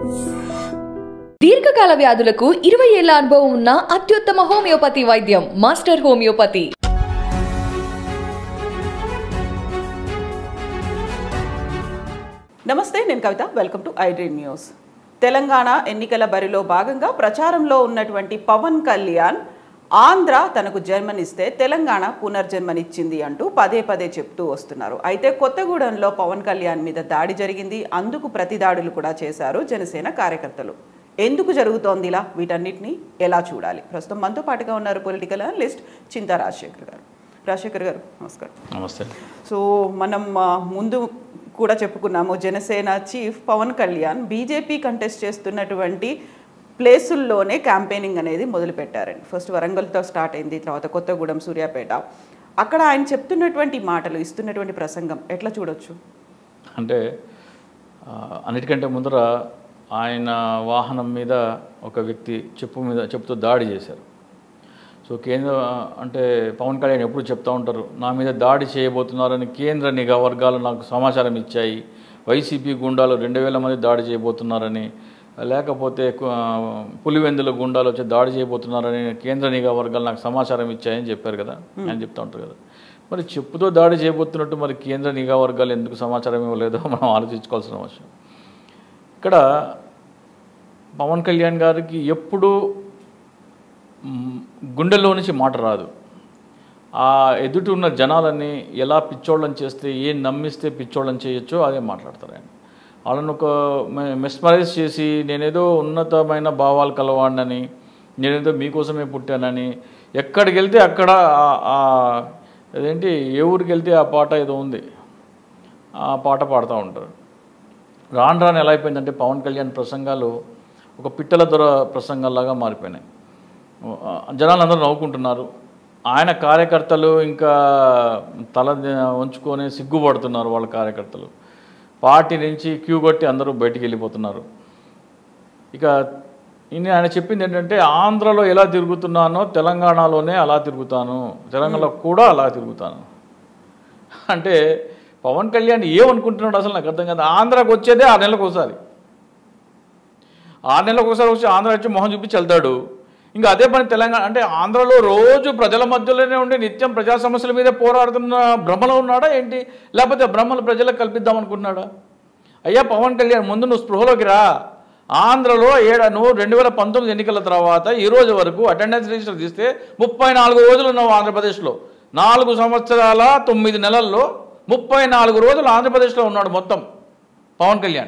దీర్ఘకాల వ్యాధులకు ఇరవై ఏళ్ల అనుభవం ఉన్న అత్యుత్తమ హోమియోపతి వైద్యం మాస్టర్ హోమియోపతి నమస్తే నేను Kavitha welcome to iDream news Telangana ఎన్నికల బరిలో భాగంగా ప్రచారంలో ఉన్నటువంటి పవన్ కళ్యాణ్ ఆంధ్ర తనకు జన్మనిస్తే తెలంగాణ పునర్జన్మనిచ్చింది అంటూ పదే పదే చెప్తూ వస్తున్నారు అయితే కొత్తగూడెంలో పవన్ కళ్యాణ్ మీద దాడి జరిగింది అందుకు ప్రతి దాడులు కూడా చేశారు జనసేన కార్యకర్తలు ఎందుకు జరుగుతోంది ఇలా వీటన్నిటిని ఎలా చూడాలి ప్రస్తుతం మనతో పాటుగా ఉన్నారు పొలిటికల్ అనలిస్ట్ చింతా రాజశేఖర్ గారు రాజశేఖర్ గారు నమస్కారం నమస్తే సో మనం ఆ, ముందు కూడా చెప్పుకున్నాము Janasena chief Pawan Kalyan BJP contest చేస్తున్నటువంటి ప్లేసుల్లోనే క్యాంపెయినింగ్ అనేది మొదలుపెట్టారండి ఫస్ట్ వరంగల్తో స్టార్ట్ అయింది తర్వాత కొత్తగూడెం సూర్యాపేట అక్కడ ఆయన చెప్తున్నటువంటి మాటలు ఇస్తున్నటువంటి ప్రసంగం ఎట్లా చూడొచ్చు అంటే ఆ, అన్నిటికంటే ముందర ఆయన వాహనం మీద ఒక వ్యక్తి చెప్పు మీద చెప్పుతో దాడి చేశారు సో కేంద్ర అంటే పవన్ కళ్యాణ్ ఎప్పుడు చెప్తా ఉంటారు నా మీద దాడి చేయబోతున్నారని కేంద్ర నిఘా వర్గాలు నాకు సమాచారం ఇచ్చాయి వైసీపీ గుండాలు రెండు వేల మంది దాడి చేయబోతున్నారని లేకపోతే కు- ఆ, పులివెందుల గుండాలు వచ్చి దాడి చేయబోతున్నారని కేంద్ర నిఘా వర్గాలు నాకు సమాచారం ఇచ్చాయని చెప్పారు కదా ఆయన చెప్తా ఉంటారు కదా మరి చెప్పుతో దాడి చేయబోతున్నట్టు మరి కేంద్ర నిఘా వర్గాలు ఎందుకు సమాచారం ఇవ్వలేదో మనం ఆలోచించుకోవాల్సిన అవసరం ఇక్కడ పవన్ కళ్యాణ్ గారికి ఎప్పుడు మ్, గుండెల్లో నుంచి మాట రాదు ఆ ఎదుటి ఉన్న జనాలని ఎలా పిచ్చోళ్ళని చేస్తే ఏం నమ్మిస్తే పిచ్చోళ్ళని చేయొచ్చో అదే మాట్లాడతారు ఆయన వాళ్ళని ఒక మెస్మరైజ్ చేసి నేనేదో ఉన్నతమైన భావాలు కలవాడినని నేనేదో మీకోసమే పుట్టానని ఎక్కడికి వెళ్తే అక్కడ ఆ- ఆ అదేంటి ఏ ఊరికి వెళ్తే ఆ పాట ఏదో ఉంది ఆ పాట పాడుతూ ఉంటారు రాను రాను ఎలా అయిపోయిందంటే పవన్ కళ్యాణ్ ప్రసంగాలు ఒక పిట్టల దొర ప్రసంగాల్లాగా మారిపోయినాయి ఆ, జనాలందరూ నవ్వుకుంటున్నారు ఆయన కార్యకర్తలు ఇంకా తల ది- వంచుకొని సిగ్గుపడుతున్నారు వాళ్ళ కార్యకర్తలు పార్టీ నుంచి క్యూ కొట్టి అందరూ బయటికి వెళ్ళిపోతున్నారు ఇక ఈయన ఆయన చెప్పింది ఏంటంటే ఆంధ్రలో ఎలా తిరుగుతున్నానో తెలంగాణలోనే అలా తిరుగుతాను తెలంగాణలో కూడా అలా తిరుగుతాను అంటే పవన్ కళ్యాణ్ ఏమనుకుంటున్నాడు అసలు నాకు అర్థం కాదు ఆంధ్రాకి వచ్చేదే ఆరు నెలలకు ఒకసారి ఆరు నెలలకు ఒకసారి వచ్చి ఆంధ్ర వచ్చి మొహం చూపించి వెళ్తాడు ఇంకా అదే పని తెలంగాణ అంటే ఆంధ్రలో రోజు ప్రజల మధ్యలోనే ఉండి నిత్యం ప్రజా సమస్యల మీదే పోరాడుతున్న భ్రమలో ఉన్నాడా ఏంటి లేకపోతే భ్రమలు ప్రజలకు కల్పిద్దాం అనుకుంటున్నాడా అయ్యా పవన్ కళ్యాణ్ ముందు నువ్వు స్పృహలోకి రా ఆంధ్రలో ఏడ నువ్వు రెండు వేల పంతొమ్మిది ఎన్నికల తర్వాత ఈ రోజు వరకు అటెండెన్స్ రిజిస్టర్ తీస్తే ముప్పై నాలుగు రోజులు ఉన్నావు ఆంధ్రప్రదేశ్లో నాలుగు సంవత్సరాల తొమ్మిది నెలల్లో ముప్పై నాలుగు రోజులు ఆంధ్రప్రదేశ్లో ఉన్నాడు మొత్తం పవన్ కళ్యాణ్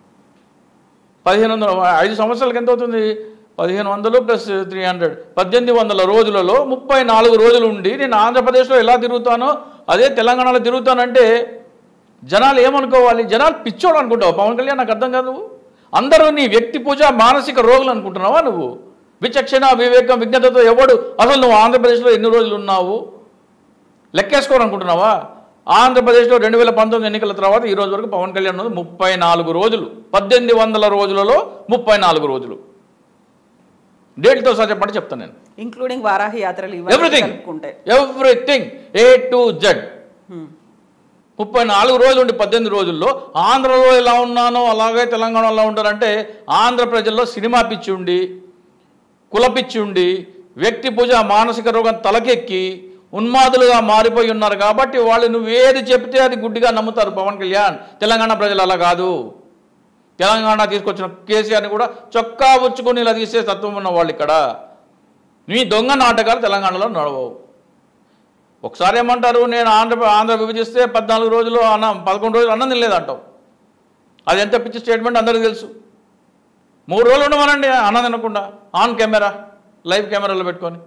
పదిహేను వందల ఐదు సంవత్సరాలకి ఎంత అవుతుంది పదిహేను వందలు ప్లస్ త్రీ హండ్రెడ్ పద్దెనిమిది వందల రోజులలో ముప్పై నాలుగు రోజులు ఉండి నేను ఆంధ్రప్రదేశ్లో ఎలా తిరుగుతానో అదే తెలంగాణలో తిరుగుతానంటే జనాలు ఏమనుకోవాలి జనాలు పిచ్చోడు అనుకుంటావు పవన్ కళ్యాణ్ నాకు అర్థం కాదు నువ్వు అందరూ నీ వ్యక్తి పూజ మానసిక రోగులు అనుకుంటున్నావా నువ్వు విచక్షణ వివేకం విజ్ఞతతో ఎవడు అసలు నువ్వు ఆంధ్రప్రదేశ్లో ఎన్ని రోజులు ఉన్నావు లెక్కేసుకోవాలనుకుంటున్నావా ఆంధ్రప్రదేశ్లో రెండు వేల పంతొమ్మిది ఎన్నికల తర్వాత ఈ రోజు వరకు పవన్ కళ్యాణ్ ఉన్నది ముప్పై నాలుగు రోజులు పద్దెనిమిది వందల రోజులలో ముప్పై నాలుగు రోజులు డేట్తో సహా చెప్పండి చెప్తాను నేను ఇంక్లూడింగ్ వారాహి యాత్రలు ఇవన్నీ ఎవ్రీథింగ్ కలుపుకుంటే ఎవ్రీథింగ్ ఏ టు జెడ్ హ్మ్. ముప్పై నాలుగు రోజులు ఉండి పద్దెనిమిది రోజుల్లో ఆంధ్రలో ఎలా ఉన్నానో అలాగే తెలంగాణలో ఉంటారంటే ఆంధ్ర ప్రజల్లో సినిమా పిచ్చి ఉండి కుల పిచ్చి ఉండి వ్యక్తి పూజ మానసిక రోగం తలకెక్కి ఉన్మాదులుగా మారిపోయి ఉన్నారు కాబట్టి వాళ్ళు నువ్వు ఏది చెప్తే అది గుడ్డిగా నమ్ముతారు పవన్ కళ్యాణ్ తెలంగాణ ప్రజలు అలా కాదు తెలంగాణ తీసుకొచ్చిన కేసీఆర్ని కూడా చొక్కా ఉచ్చుకొని ఇలా తీసే తత్వం ఉన్న వాళ్ళు ఇక్కడ నీ దొంగ నాటకాలు తెలంగాణలో నడవవు ఒకసారి ఏమంటారు నేను ఆంధ్ర ఆంధ్ర విభజిస్తే పద్నాలుగు రోజులు అన్నం పదకొండు రోజులు అన్నం తినలేదంటావు అది ఎంత పిచ్చి స్టేట్మెంట్ అందరికీ తెలుసు మూడు రోజులు ఉండమనండి అన్నం తినకుండా ఆన్ కెమెరా లైవ్ కెమెరాలో పెట్టుకొని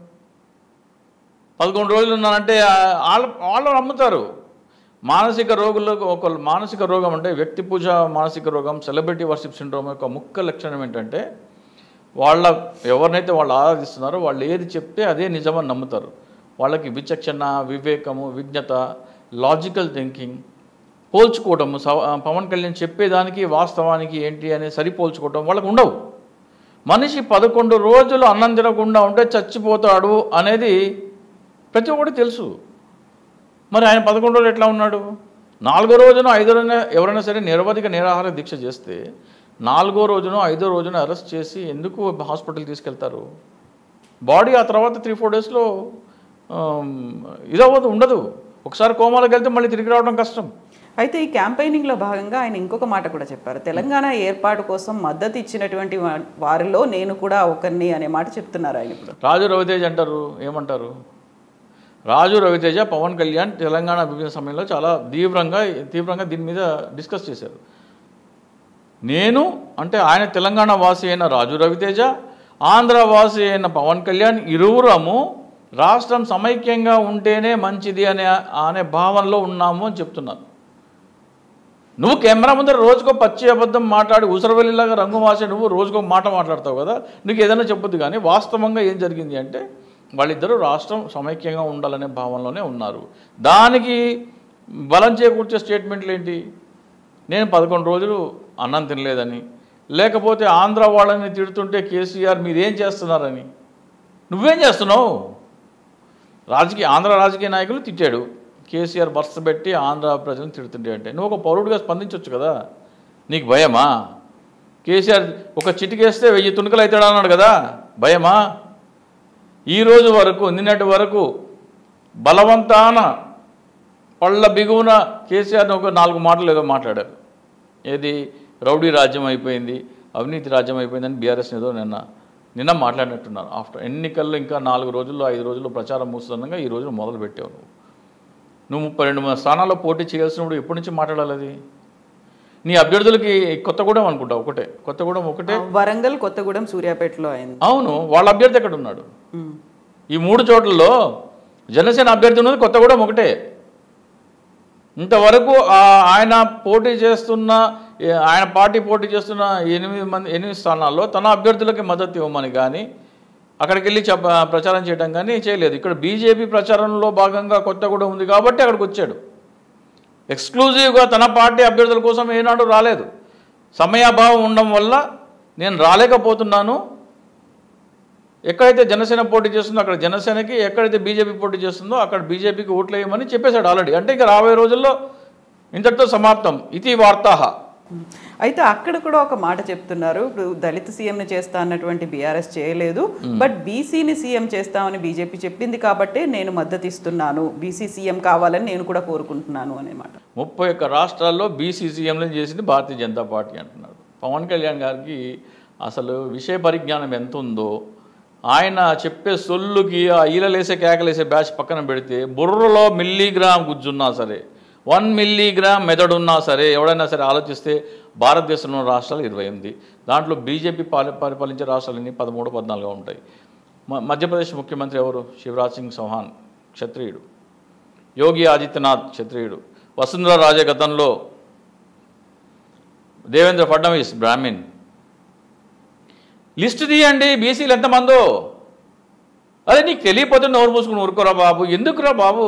పదకొండు రోజులు ఉన్నానంటే ఆ, వాళ్ళు వాళ్ళు నమ్ముతారు మానసిక రోగులకు ఒక మానసిక రోగం అంటే వ్యక్తి పూజ మానసిక రోగం సెలబ్రిటీ వర్షిప్ సిండ్రోమ్ యొక్క ముఖ్య లక్షణం ఏంటంటే వాళ్ళ ఎవరినైతే వాళ్ళు ఆరాధిస్తున్నారో వాళ్ళు ఏది చెప్తే అదే నిజమని నమ్ముతారు వాళ్ళకి విచక్షణ వివేకము విజ్ఞత లాజికల్ థింకింగ్ పోల్చుకోవటము సవ- పవన్ కళ్యాణ్ చెప్పేదానికి వాస్తవానికి ఏంటి అనేది సరిపోల్చుకోవటం వాళ్ళకు ఉండవు మనిషి పదకొండు రోజులు అన్నం తినకుండా ఉంటే చచ్చిపోతాడు అనేది ప్రతి ఒక్కటి తెలుసు మరి ఆయన పదకొండు రోజులు ఎట్లా ఉన్నాడు నాలుగో రోజున ఐదో రోజున ఎవరైనా సరే నిరవధిక నిరాహార దీక్ష చేస్తే నాలుగో రోజునో ఐదో రోజున అరెస్ట్ చేసి ఎందుకు హాస్పిటల్ తీసుకెళ్తారు బాడీ ఆ తర్వాత త్రీ ఫోర్ డేస్లో ఇదవ్వదు ఉండదు ఒకసారి కోమాలోకి వెళ్తే మళ్ళీ తిరిగి రావడం కష్టం అయితే ఈ క్యాంపెయినింగ్ లో భాగంగా ఆయన ఇంకొక మాట కూడా చెప్పారు తెలంగాణ ఏర్పాటు కోసం మద్దతు ఇచ్చినటువంటి వా- వారిలో నేను కూడా ఒకరిని అనే మాట చెప్తున్నారు ఆయన ఇప్పుడు రాజు రవితేజ్ అంటారు ఏమంటారు రాజు రవితేజ పవన్ కళ్యాణ్ తెలంగాణ విభజన సమయంలో చాలా తీవ్రంగా తీవ్రంగా దీని మీద డిస్కస్ చేశారు నేను అంటే ఆయన తెలంగాణ వాసి అయిన రాజు రవితేజ ఆంధ్ర వాసి అయిన పవన్ కళ్యాణ్ ఇరువురము రాష్ట్రం సమైక్యంగా ఉంటేనే మంచిది అనే అనే భావనలో ఉన్నాము అని చెప్తున్నారు నువ్వు కెమెరా ముందర రోజుకో పచ్చి అబద్ధం మాట్లాడి ఉసరవెల్లిలాగా రంగు మాసే నువ్వు రోజుకో మాట మాట్లాడతావు కదా నీకు ఏదైనా చెప్పొద్దు కానీ వాస్తవంగా ఏం జరిగింది అంటే వాళ్ళిద్దరూ రాష్ట్రం సమైక్యంగా ఉండాలనే భావనలోనే ఉన్నారు దానికి బలం చేకూర్చే స్టేట్మెంట్లు ఏంటి నేను పదకొండు రోజులు అన్నం తినలేదని లేకపోతే ఆంధ్ర వాళ్ళని తిడుతుంటే కేసీఆర్ మీరేం చేస్తున్నారని నువ్వేం చేస్తున్నావు రాజకీయ ఆంధ్ర రాజకీయ నాయకులు తిట్టాడు కేసీఆర్ వరుస పెట్టి ఆంధ్ర ప్రజలను తిడుతుంటే అంటే నువ్వు ఒక పౌరుడిగా స్పందించవచ్చు కదా నీకు భయమా కేసీఆర్ ఒక చిటికేస్తే వెయ్యి తుణుకలు అవుతాడు అన్నాడు కదా భయమా ఈ రోజు వరకు నిన్నటి వరకు బలవంతాన పళ్ళ బిగువున కేసీఆర్ని ఒక నాలుగు మాటలు ఏదో మాట్లాడారు ఏది రౌడీ రాజ్యం అయిపోయింది అవినీతి రాజ్యం అయిపోయిందని బీఆర్ఎస్ ఏదో నిన్న నిన్న మాట్లాడినట్టున్నారు ఆఫ్టర్ ఎన్నికల్లో ఇంకా నాలుగు రోజుల్లో ఐదు రోజుల్లో ప్రచారం మూస్తుండగా ఈ రోజు మొదలు పెట్టావు నువ్వు నువ్వు ముప్పై రెండు మూడు స్థానాల్లో పోటీ చేయాల్సినప్పుడు ఎప్పటి నుంచి మాట్లాడాలి అది నీ అభ్యర్థులకి కొత్తగూడెం అనుకుంటా ఒకటే కొత్తగూడెం ఒకటే వరంగల్ కొత్తగూడెం సూర్యాపేటలో అయింది అవును వాళ్ళ అభ్యర్థి ఎక్కడ ఉన్నాడు ఉమ్. ఈ మూడు చోట్లలో జనసేన అభ్యర్థి ఉన్నది కొత్తగూడెం ఒకటే ఇంతవరకు ఆ- ఆయన పోటీ చేస్తున్న ఏ- ఆయన పార్టీ పోటీ చేస్తున్న ఎనిమిది మంది ఎనిమిది స్థానాల్లో తన అభ్యర్థులకి మద్దతు ఇవ్వమని కానీ అక్కడికి వెళ్ళి చెప్ప ప్రచారం చేయడం కానీ చేయలేదు ఇక్కడ బీజేపీ ప్రచారంలో భాగంగా కొత్తగూడెం ఉంది కాబట్టి అక్కడికి వచ్చాడు ఎక్స్క్లూజివ్గా తన పార్టీ అభ్యర్థుల కోసం ఏనాడు రాలేదు సమయాభావం ఉండడం వల్ల నేను రాలేకపోతున్నాను ఎక్కడైతే జనసేన పోటీ చేస్తుందో అక్కడ జనసేనకి ఎక్కడైతే బీజేపీ పోటీ చేస్తుందో అక్కడ బీజేపీకి ఓట్లు వేయమని చెప్పేశాడు ఆల్రెడీ అంటే ఇక రాబోయే రోజుల్లో ఇంతటితో సమాప్తం ఇది వార్తాహ ఉమ్. అయితే అక్కడ కూడా ఒక మాట చెప్తున్నారు ఇప్పుడు దళిత సీఎంని చేస్తా అన్నటువంటి బీఆర్ఎస్ చేయలేదు బట్ బీసీని సీఎం చేస్తామని బీజేపీ చెప్పింది కాబట్టే నేను మద్దతు ఇస్తున్నాను బీసీ సీఎం కావాలని నేను కూడా కోరుకుంటున్నాను అనే మాట ముప్పై ఒక్క రాష్ట్రాల్లో బీసీసీఎంలను చేసింది భారతీయ జనతా పార్టీ అంటున్నాడు పవన్ కళ్యాణ్ గారికి అసలు విషయ పరిజ్ఞానం ఎంత ఉందో ఆయన చెప్పే సొల్లుకి ఆ ఈలలేసే కేకలేసే బ్యాచ్ పక్కన పెడితే బుర్రలో మిల్లీగ్రామ్ గుజ్జున్నా సరే వన్ మిల్లీగ్రామ్ మెదడు ఉన్నా సరే ఎవడైనా సరే ఆలోచిస్తే భారతదేశంలో ఉన్న రాష్ట్రాలు ఇరవై ఎనిమిది దాంట్లో బీజేపీ పాలి పరిపాలించే రాష్ట్రాలన్నీ పదమూడు పద్నాలుగు ఉంటాయి మ- మధ్యప్రదేశ్ ముఖ్యమంత్రి ఎవరు శివరాజ్ సింగ్ చౌహాన్ క్షత్రియుడు యోగి ఆదిత్యనాథ్ క్షత్రియుడు వసుంధర రాజే గతంలో దేవేంద్ర ఫడ్నవీస్ బ్రాహ్మిన్ లిస్ట్ తీయండి బీసీలు ఎంతమందో అదే నీకు తెలియపోతే నోరు మూసుకుని ఊరుకోరా బాబు ఎందుకురా బాబు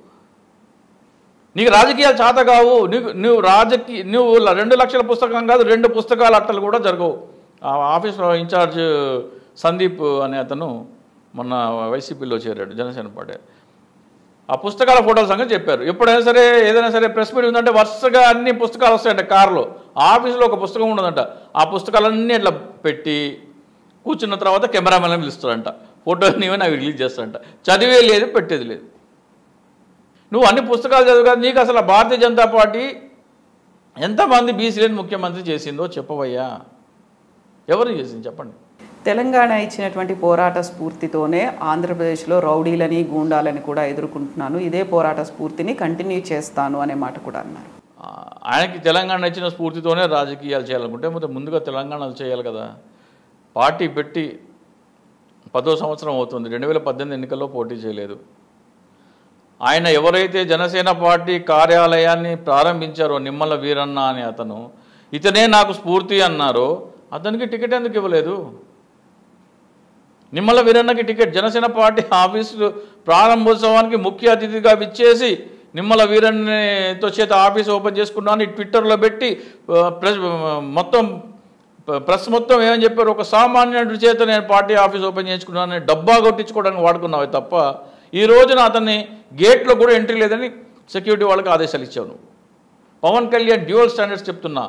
నీకు రాజకీయాలు చేత కావు నీకు నువ్వు రాజకీయ నువ్వు ల- రెండు లక్షల పుస్తకం కాదు రెండు పుస్తకాల అట్టలు కూడా జరగవు ఆ ఆఫీస్లో ఇన్ఛార్జ్ సందీప్ అనే అతను మొన్న వైసీపీలో చేరాడు జనసేన పార్టీ ఆ పుస్తకాల ఫోటోల సంగతి చెప్పారు ఎప్పుడైనా సరే ఏదైనా సరే ప్రెస్ మీట్ ఉందంటే వరుసగా అన్ని పుస్తకాలు వస్తాయంట కారులో ఆఫీస్లో ఒక పుస్తకం ఉండదంట ఆ పుస్తకాలన్నీ ఇట్లా పెట్టి కూర్చున్న తర్వాత కెమెరామెన్ పిలుస్తారంట ఫోటో నీవే నాకు రిలీజ్ చేస్తారంట చదివే లేదు పెట్టేది లేదు నువ్వు అన్ని పుస్తకాలు చదువు కదా నీకు అసలు భారతీయ జనతా పార్టీ ఎంతమంది బీసీలను ముఖ్యమంత్రి చేసిందో చెప్పవయ్యా ఎవరు చేసింది చెప్పండి తెలంగాణ ఇచ్చినటువంటి పోరాట స్ఫూర్తితోనే ఆంధ్రప్రదేశ్లో రౌడీలని గూండాలని కూడా ఎదుర్కొంటున్నాను ఇదే పోరాట స్ఫూర్తిని కంటిన్యూ చేస్తాను అనే మాట కూడా అన్నారు ఆ, ఆయనకి తెలంగాణ ఇచ్చిన స్ఫూర్తితోనే రాజకీయాలు చేయాలనుకుంటే మొత్తం ముందుగా తెలంగాణలో చేయాలి కదా పార్టీ పెట్టి పదో సంవత్సరం అవుతుంది రెండు వేల పద్దెనిమిది ఎన్నికల్లో పోటీ చేయలేదు ఆయన ఎవరైతే జనసేన పార్టీ కార్యాలయాన్ని ప్రారంభించారో నిమ్మల వీరన్న అనే అతను ఇతనే నాకు స్ఫూర్తి అన్నారో అతనికి టికెట్ ఎందుకు ఇవ్వలేదు నిమ్మల వీరన్నకి టికెట్ జనసేన పార్టీ ఆఫీసు ప్రారంభోత్సవానికి ముఖ్య అతిథిగా విచ్చేసి నిమ్మల వీరన్నతో చేత ఆఫీస్ ఓపెన్ చేసుకున్నాను ఈ ట్విట్టర్లో పెట్టి ఆ, ప్రెస్ మొత్తం ప- ప్రెస్ మొత్తం ఏమని చెప్పారు ఒక సామాన్యుడి చేత నేను పార్టీ ఆఫీస్ ఓపెన్ చేసుకున్నాను డబ్బా కొట్టించుకోవడానికి వాడుకున్నావు తప్ప ఈ రోజున అతన్ని గేట్లో కూడా ఎంట్రీ లేదని సెక్యూరిటీ వాళ్ళకి ఆదేశాలు ఇచ్చావు నువ్వు పవన్ కళ్యాణ్ డ్యూయల్ స్టాండర్డ్స్ చెప్తున్నా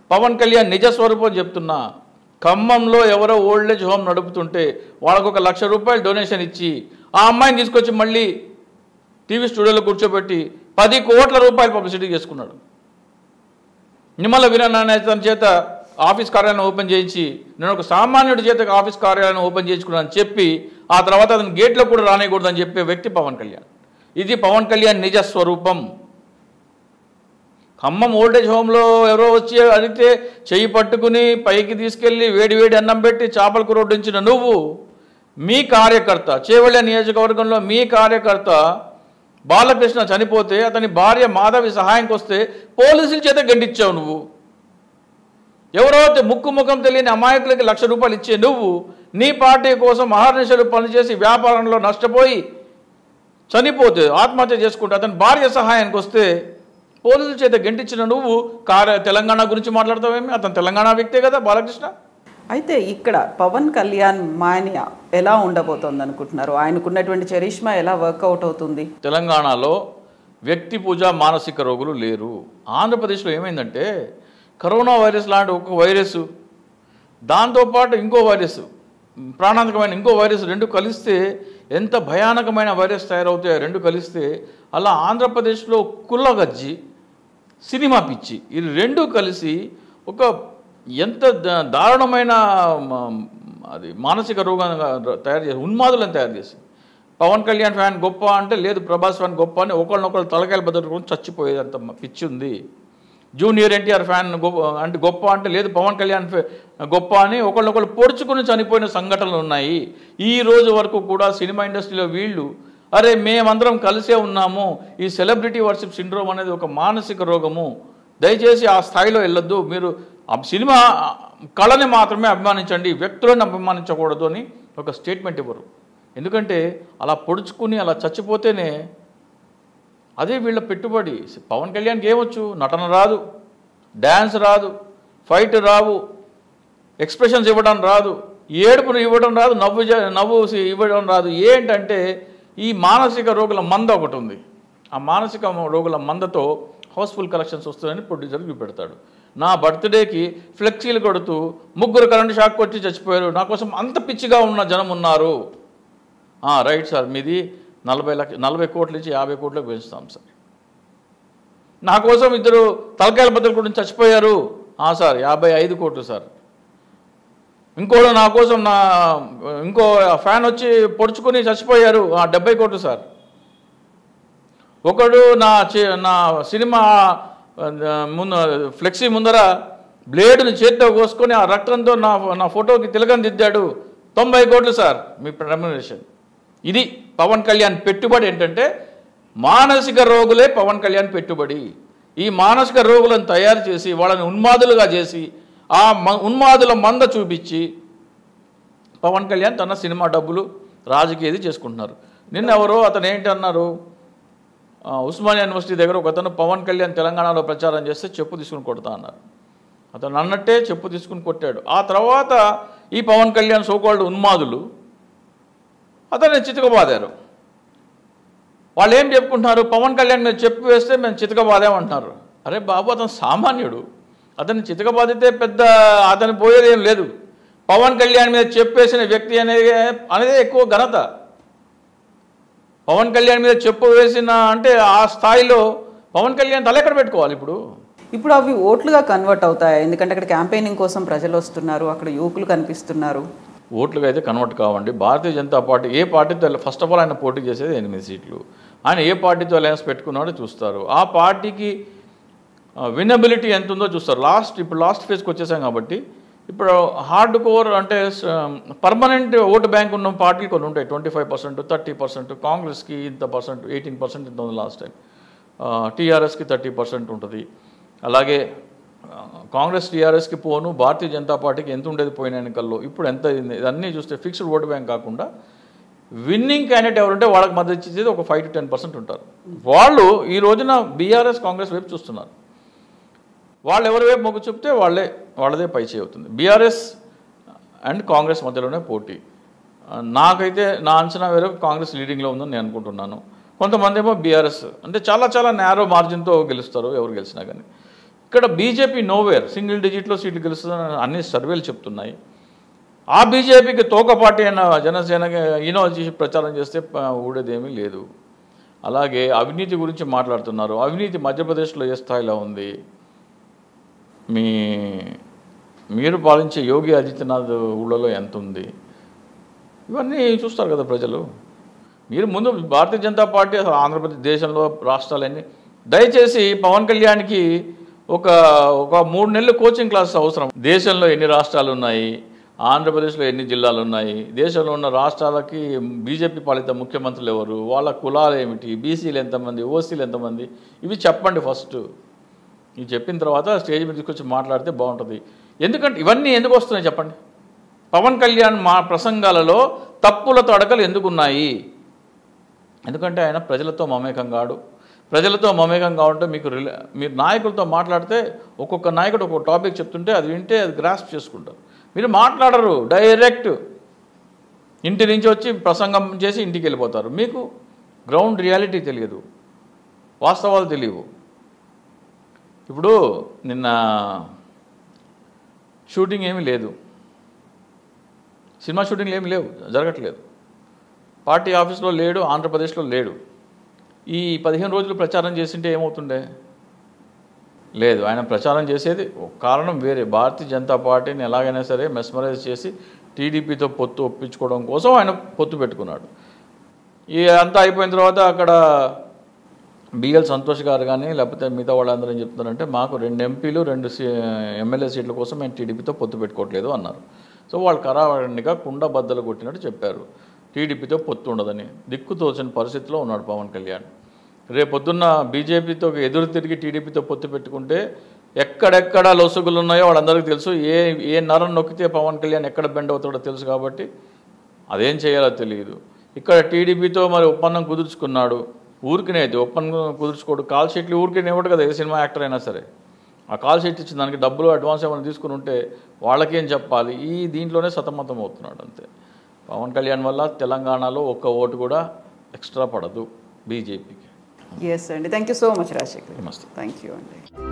పవన్ కళ్యాణ్ నిజ స్వరూపం చెప్తున్నా ఖమ్మంలో ఎవరో ఓల్డ్ ఏజ్ హోమ్ నడుపుతుంటే వాళ్ళకు ఒక లక్ష రూపాయలు డొనేషన్ ఇచ్చి ఆ అమ్మాయిని తీసుకొచ్చి మళ్ళీ టీవీ స్టూడియోలో కూర్చోబెట్టి పది కోట్ల రూపాయలు పబ్లిసిటీ చేసుకున్నాడు నిమ్మల వీరనారాయణ తన చేత ఆఫీస్ కార్యాలయం ఓపెన్ చేయించి నేను ఒక సామాన్యుడి చేత ఆఫీస్ కార్యాలయం ఓపెన్ చేయించుకున్నాను అని చెప్పి ఆ తర్వాత అతను గేట్లో కూడా రానియకూడదని చెప్పే వ్యక్తి పవన్ కళ్యాణ్ ఇది పవన్ కళ్యాణ్ నిజ స్వరూపం ఖమ్మం ఓల్డేజ్ హోమ్లో ఎవరో వచ్చి అడిగితే చెయ్యి పట్టుకుని పైకి తీసుకెళ్ళి వేడి వేడి అన్నం పెట్టి చేపలకు రోడ్డించిన నువ్వు మీ కార్యకర్త చేవళ్ళ నియోజకవర్గంలో మీ కార్యకర్త బాలకృష్ణ చనిపోతే అతని భార్య మాధవి సహాయంకి వస్తే పోలీసుల చేత గండిచ్చావు నువ్వు ఎవరో తె- ముక్కు ముఖం తెలియని అమాయకులకి లక్ష రూపాయలు ఇచ్చే నువ్వు నీ పార్టీ కోసం మహార్నిశలు పనిచేసి వ్యాపారంలో నష్టపోయి చనిపోతే ఆత్మహత్య చేసుకుంటే అతని భార్య సహాయానికి వస్తే పోలీసుల చేత గెంటించిన నువ్వు కార్య తెలంగాణ గురించి మాట్లాడతావేమి అతను తెలంగాణ వ్యక్తే కదా బాలకృష్ణ అయితే ఇక్కడ పవన్ కళ్యాణ్ మానియా ఎలా ఉండబోతోంది అనుకుంటున్నారు ఆయనకున్నటువంటి చరిష్మా ఎలా వర్కౌట్ అవుతుంది తెలంగాణలో వ్యక్తి పూజ మానసిక రోగులు లేరు ఆంధ్రప్రదేశ్లో ఏమైందంటే కరోనా వైరస్ లాంటి ఒక వైరస్ దాంతోపాటు ఇంకో వైరస్ ప్రాణాంతకమైన ఇంకో వైరస్ రెండు కలిస్తే ఎంత భయానకమైన వైరస్ తయారవుతాయో రెండు కలిస్తే అలా ఆంధ్రప్రదేశ్లో కుల్లగజ్జి సినిమా పిచ్చి ఇది రెండు కలిసి ఒక ఎంత ద- దారుణమైన మ- అది మానసిక రోగంగా తయారు చేసి ఉన్మాదులను తయారు చేసి పవన్ కళ్యాణ్ ఫ్యాన్ గొప్ప అంటే లేదు ప్రభాస్ ఫ్యాన్ గొప్ప అని ఒకళ్ళనొకళ్ళు తలకాయలు బదులుకొని చచ్చిపోయేదంత మ- పిచ్చి ఉంది జూనియర్ ఎన్టీఆర్ ఫ్యాన్ గొప్ప అంటే గొప్ప అంటే లేదు పవన్ కళ్యాణ్ ఫే- గొప్ప అని ఒకళ్ళొకళ్ళు పొడుచుకుని చనిపోయిన సంఘటనలు ఉన్నాయి ఈ రోజు వరకు కూడా సినిమా ఇండస్ట్రీలో వీళ్ళు అరే మేమందరం కలిసే ఉన్నాము ఈ సెలబ్రిటీ వర్షిప్ సిండ్రోమ్ అనేది ఒక మానసిక రోగము దయచేసి ఆ స్థాయిలో వెళ్ళొద్దు మీరు ఆ సినిమా కళని మాత్రమే అభిమానించండి వ్యక్తులను అభిమానించకూడదు అని ఒక స్టేట్మెంట్ ఇవ్వరు ఎందుకంటే అలా పొడుచుకుని అలా చచ్చిపోతేనే అదే వీళ్ళ పెట్టుబడి పవన్ కళ్యాణ్కి ఏమొచ్చు నటన రాదు డ్యాన్స్ రాదు ఫైట్ రావు ఎక్స్ప్రెషన్స్ ఇవ్వడం రాదు ఏడుపును ఇవ్వడం రాదు నవ్వు జ- నవ్వు సి- ఇవ్వడం రాదు ఏంటంటే ఈ మానసిక రోగుల మంద ఒకటి ఉంది ఆ మానసిక రోగుల మందతో హౌస్ఫుల్ కలెక్షన్స్ వస్తాయని ప్రొడ్యూసర్ చూపెడతాడు నా బర్త్డేకి ఫ్లెక్సీలు కొడుతూ ముగ్గురు కరెంట్ షాక్ కొట్టి చచ్చిపోయారు నా కోసం అంత పిచ్చిగా ఉన్న జనం ఉన్నారు ఆ, రైట్ సార్ మీది నలభై లక్ష నలభై కోట్ల నుంచి యాభై కోట్లకు పెంచుతాం సార్ నా కోసం ఇద్దరు తలకాయల బద్దలు కూడా చచ్చిపోయారు ఆ సార్ యాభై ఐదు కోట్లు సార్ ఇంకోడు నా కోసం నా ఇంకో ఫ్యాన్ వచ్చి పొడుచుకొని చచ్చిపోయారు ఆ డెబ్బై కోట్లు సార్ ఒకడు నా చే- నా సినిమా ఆ, ముందు ఫ్లెక్సీ ముందర బ్లేడ్ని చేత్తో కోసుకొని ఆ రక్తంతో నా నా ఫోటోకి తిలకం దిద్దాడు తొంభై కోట్లు సార్ మీ రెమ్యునరేషన్ ఇది పవన్ కళ్యాణ్ పెట్టుబడి ఏంటంటే మానసిక రోగులే పవన్ కళ్యాణ్ పెట్టుబడి ఈ మానసిక రోగులను తయారు చేసి వాళ్ళని ఉన్మాదులుగా చేసి ఆ మ- ఉన్మాదుల మంద చూపించి పవన్ కళ్యాణ్ తన సినిమా డబ్బులు రాజకీయది చేసుకుంటున్నారు నిన్న ఎవరో అతను ఏంటి అన్నారు ఆ, ఉస్మానియా యూనివర్సిటీ దగ్గర ఒక అతను పవన్ కళ్యాణ్ తెలంగాణలో ప్రచారం చేస్తే చెప్పు తీసుకుని కొడతా అన్నారు అతను అన్నట్టే చెప్పు తీసుకుని కొట్టాడు ఆ తర్వాత ఈ పవన్ కళ్యాణ్ సోకాల్డ్ ఉన్మాదులు అతన్ని చితకబాదారు వాళ్ళు ఏం చెప్పుకుంటున్నారు పవన్ కళ్యాణ్ మీద చెప్పు వేస్తే మేము చితకబాదామంటున్నారు అరే బాబు అతను సామాన్యుడు అతన్ని చితకబాదితే పెద్ద అతను పోయేది ఏం లేదు పవన్ కళ్యాణ్ మీద చెప్పేసిన వ్యక్తి అనేది అనేది ఎక్కువ ఘనత పవన్ కళ్యాణ్ మీద చెప్పు వేసిన అంటే ఆ స్థాయిలో పవన్ కళ్యాణ్ తల ఎక్కడ పెట్టుకోవాలి ఇప్పుడు ఇప్పుడు అవి ఓట్లుగా కన్వర్ట్ అవుతాయి ఎందుకంటే అక్కడ క్యాంపెయినింగ్ కోసం ప్రజలు వస్తున్నారు అక్కడ యువకులు కనిపిస్తున్నారు ఓట్లుగా అయితే కన్వర్ట్ కావండి భారతీయ జనతా పార్టీ ఏ పార్టీతో ఫస్ట్ ఆఫ్ ఆల్ ఆయన పోటీ చేసేది ఎనిమిది సీట్లు ఆయన ఏ పార్టీతో అలయన్స్ పెట్టుకున్నాడో చూస్తారు ఆ పార్టీకి వినబిలిటీ ఎంత ఉందో చూస్తారు లాస్ట్ ఇప్పుడు లాస్ట్ ఫేజ్కి వచ్చేసాం కాబట్టి ఇప్పుడు హార్డ్ కోర్ అంటే పర్మనెంట్ ఓటు బ్యాంక్ ఉన్న పార్టీలు కొన్ని ఉంటాయి twenty five percent thirty percent కాంగ్రెస్కి ఇంత పర్సెంట్ ఎయిటీన్ పర్సెంట్ ఇంత ఉంది లాస్ట్ టైం టీఆర్ఎస్కి థర్టీ పర్సెంట్ ఉంటుంది అలాగే ఆ, కాంగ్రెస్ టీఆర్ఎస్కి పోను భారతీయ జనతా పార్టీకి ఎంత ఉండేది పోయిన ఎన్నికల్లో ఇప్పుడు ఎంత అయింది ఇదన్నీ చూస్తే ఫిక్స్డ్ ఓటు బ్యాంక్ కాకుండా విన్నింగ్ క్యాండిడేట్ ఎవరుంటే వాళ్ళకి మద్దతు ఇచ్చేది ఒక ఫైవ్ టు టెన్ పర్సెంట్ ఉంటారు వాళ్ళు ఈ రోజున బీఆర్ఎస్ కాంగ్రెస్ వైపు చూస్తున్నారు వాళ్ళు ఎవరి వైపు మొగ్గు చూపితే వాళ్ళే వాళ్ళదే పై అవుతుంది బీఆర్ఎస్ అండ్ కాంగ్రెస్ మధ్యలోనే పోటీ ఆ, నాకైతే నా అంచనా వేరే కాంగ్రెస్ లీడింగ్లో ఉందని నేను అనుకుంటున్నాను కొంతమంది ఏమో బీఆర్ఎస్ అంటే చాలా చాలా నేరో మార్జిన్తో గెలుస్తారు ఎవరు గెలిచినా కానీ ఇక్కడ బీజేపీ నోవేర్ సింగిల్ డిజిట్లో సీట్లు గెలుస్తుందని అన్ని సర్వేలు చెప్తున్నాయి ఆ బీజేపీకి తోక పార్టీ అయిన జనసేనకి ఈయన వచ్చి ప్రచారం చేస్తే ప- ఊడేదేమీ లేదు అలాగే అవినీతి గురించి మాట్లాడుతున్నారు అవినీతి మధ్యప్రదేశ్లో ఏ స్థాయిలో ఉంది మీ మీరు పాలించే యోగి ఆదిత్యనాథ్ ఊళ్ళలో ఎంత ఉంది ఇవన్నీ చూస్తారు కదా ప్రజలు మీరు ముందు భారతీయ జనతా పార్టీ అసలు ఆంధ్రప్రదేశ్ దేశంలో రాష్ట్రాలన్నీ దయచేసి పవన్ కళ్యాణ్కి ఒక ఒక మూడు నెలలు కోచింగ్ క్లాస్ అవసరం దేశంలో ఎన్ని రాష్ట్రాలు ఉన్నాయి ఆంధ్రప్రదేశ్లో ఎన్ని జిల్లాలు ఉన్నాయి దేశంలో ఉన్న రాష్ట్రాలకి బీజేపీ పాలిత ముఖ్యమంత్రులు ఎవరు వాళ్ళ కులాలు ఏమిటి బీసీలు ఎంతమంది ఓసీలు ఎంతమంది ఇవి చెప్పండి ఫస్ట్ ఇవి చెప్పిన తర్వాత స్టేజ్ మీద తీసుకొచ్చి మాట్లాడితే బాగుంటుంది ఎందుకంటే ఇవన్నీ ఎందుకు వస్తున్నాయి చెప్పండి పవన్ కళ్యాణ్ మా ప్రసంగాలలో తప్పుల తడకలు ఎందుకున్నాయి ఎందుకంటే ఆయన ప్రజలతో మమేకం కాడు ప్రజలతో మమేకంగా ఉంటే మీకు రిలే మీరు నాయకులతో మాట్లాడితే ఒక్కొక్క నాయకుడు ఒక్కొక్క టాపిక్ చెప్తుంటే అది వింటే అది గ్రాస్ప్ చేసుకుంటారు మీరు మాట్లాడరు డైరెక్ట్ ఇంటి నుంచి వచ్చి ప్రసంగం చేసి ఇంటికి వెళ్ళిపోతారు మీకు గ్రౌండ్ రియాలిటీ తెలియదు వాస్తవాలు తెలియవు ఇప్పుడు నిన్న షూటింగ్ ఏమీ లేదు సినిమా షూటింగ్లు ఏమి లేవు జరగట్లేదు పార్టీ ఆఫీస్లో లేడు ఆంధ్రప్రదేశ్లో లేడు ఈ పదిహేను రోజులు ప్రచారం చేసింటే ఏమవుతుండే లేదు ఆయన ప్రచారం చేసేది ఒక కారణం వేరే భారతీయ జనతా పార్టీని ఎలాగైనా సరే మెస్మరైజ్ చేసి టీడీపీతో పొత్తు ఒప్పించుకోవడం కోసం ఆయన పొత్తు పెట్టుకున్నాడు ఈ అంతా అయిపోయిన తర్వాత అక్కడ బిఎల్ సంతోష్ గారు కానీ లేకపోతే మిగతా వాళ్ళందరూ ఏం చెప్తున్నారంటే మాకు రెండు ఎంపీలు రెండు సీ ఎమ్మెల్యే సీట్ల కోసం మేము టీడీపీతో పొత్తు పెట్టుకోవట్లేదు అన్నారు సో వాళ్ళు కరావడిగా కుండ బద్దలు కొట్టినట్టు చెప్పారు టీడీపీతో పొత్తు ఉండదని దిక్కు తోచని పరిస్థితిలో ఉన్నాడు పవన్ కళ్యాణ్ రేపొద్దున్న బీజేపీతో ఎదురు తిరిగి టీడీపీతో పొత్తు పెట్టుకుంటే ఎక్కడెక్కడ లొసుగులు ఉన్నాయో వాళ్ళందరికీ తెలుసు ఏ ఏ నరం నొక్కితే పవన్ కళ్యాణ్ ఎక్కడ బెండ్ అవుతాడో తెలుసు కాబట్టి అదేం చేయాలో తెలియదు ఇక్కడ టీడీపీతో మరి ఒప్పందం కుదుర్చుకున్నాడు ఊరికినే అయితే ఒప్పందం కుదుర్చుకోడు కాల్ షీట్లు ఊరికినే ఇవ్వడు కదా ఏ సినిమా యాక్టర్ అయినా సరే ఆ కాల్ షీట్ ఇచ్చిన దానికి డబ్బులు అడ్వాన్స్ ఏమైనా తీసుకుని ఉంటే వాళ్ళకేం చెప్పాలి ఈ దీంట్లోనే సతమతం అవుతున్నాడు అంతే పవన్ కళ్యాణ్ వల్ల తెలంగాణలో ఒక్క ఓటు కూడా ఎక్స్ట్రా పడదు బీజేపీకి ఎస్ అండి thank you so much Rajasekhar నమస్తే థ్యాంక్ యూ అండి